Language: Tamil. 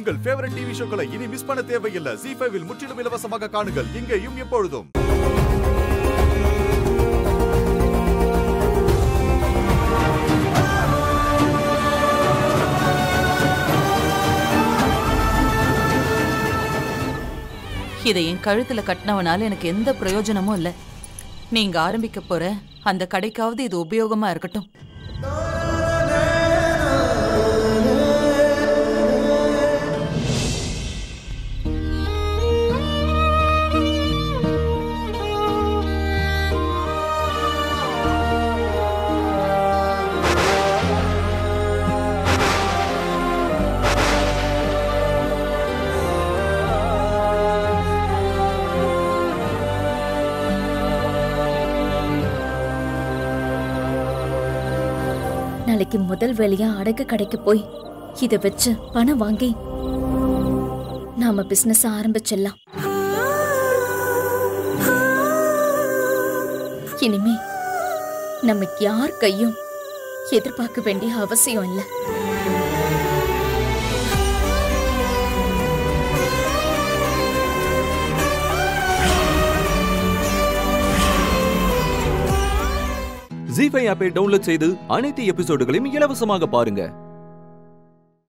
உங்கள் ஃபேவரட் டிவி ஷோக்களை இனி மிஸ் பண்ண தேவையில்லை ஜி ஃபைவில் முற்றிலும் இலவசமாக காணுங்கள் இங்கேயும் எப்பொழுதும் இதை என் கழுத்துல கட்டினவனால எனக்கு எந்த பிரயோஜனமும் இல்ல நீங்க ஆரம்பிக்க போற அந்த கடைக்காவது இது உபயோகமா இருக்கட்டும் நாளைக்கு முதல் வேலையா அடகு கடைக்கு போய் இத வச்சு பணம் வாங்கி நாம பிசினஸ் ஆரம்பிச்சிடலாம் இனிமே நம்ம யார் கையும் எதிர்பார்க்க வேண்டிய அவசியம் இல்லை ஜி ஃபைவ் ஆப்பை டவுன்லோட் செய்து அனைத்து எபிசோடுகளையும் இலவசமாக பாருங்க